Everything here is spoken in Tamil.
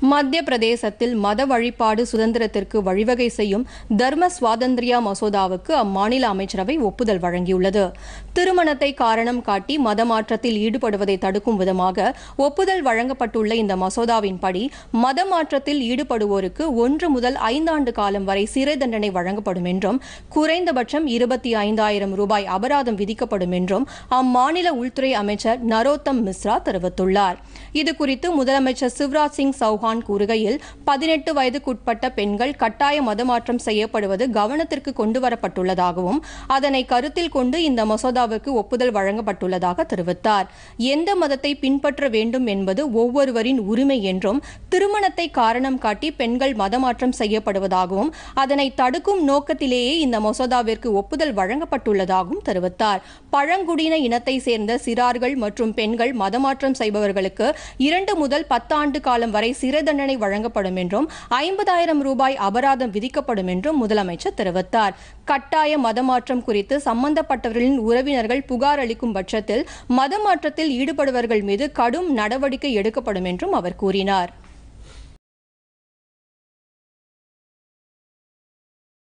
மத்திய பிரதேசத்தில் மத வழிபாடு சுதந்திரத்திற்கு வழிவகை செய்யும் தர்ம சுவாதந்திரியா மசோதாவுக்கு அம்மாநில அமைச்சரவை ஒப்புதல் வழங்கியுள்ளது திருமணத்தை காரணம் காட்டி மத மாற்றத்தில் ஈடுபடுவதை தடுக்கும் விதமாக ஒப்புதல் வழங்கப்பட்டுள்ள இந்த மசோதாவின்படி மத மாற்றத்தில் ஈடுபடுவோருக்கு ஒன்று முதல் ஐந்தாண்டு காலம் வரை சிறை தண்டனை வழங்கப்படும் என்றும் குறைந்தபட்சம் இருபத்தி ஐந்தாயிரம் ரூபாய் அபராதம் விதிக்கப்படும் என்றும் அம்மாநில உள்துறை அமைச்சர் நரோத்தம் மிஸ்ரா தெரிவித்துள்ளார் இதுகுறித்து முதலமைச்சர் சிவராஜ் சிங் சௌஹான் கூறுகையில் பதினெட்டு வயதுக்குட்பட்ட பெண்கள் கட்டாய மதமாற்றம் செய்யப்படுவது கவனத்திற்கு கொண்டுவரப்பட்டுள்ளதாகவும் அதனை கருத்தில் கொண்டு இந்த மசோதாவுக்கு ஒப்புதல் வழங்கப்பட்டுள்ளதாக தெரிவித்தார் எந்த மதத்தை பின்பற்ற வேண்டும் என்பது ஒவ்வொருவரின் உரிமை என்றும் திருமணத்தை காரணம் காட்டி பெண்கள் மதமாற்றம் செய்யப்படுவதாகவும் அதனை தடுக்கும் நோக்கத்திலேயே இந்த மசோதாவிற்கு ஒப்புதல் வழங்கப்பட்டுள்ளதாகவும் தெரிவித்தார் பழங்குடியின இனத்தை சேர்ந்த சிறார்கள் மற்றும் பெண்கள் மதமாற்றம் செய்பவர்களுக்கு இரண்டு முதல் பத்தாண்டு காலம் வரை சிறை தண்டனை வழங்கப்படும் என்றும் ஐம்பதாயிரம் ரூபாய் அபராதம் விதிக்கப்படும் என்றும் முதலமைச்சர் தெரிவித்தார் கட்டாய மதமாற்றம் குறித்து சம்பந்தப்பட்டவர்களின் உறவினர்கள் புகார் அளிக்கும் பட்சத்தில் மதமாற்றத்தில் ஈடுபடுபவர்கள் மீது கடும் நடவடிக்கை எடுக்கப்படும் என்றும் அவர் கூறினார்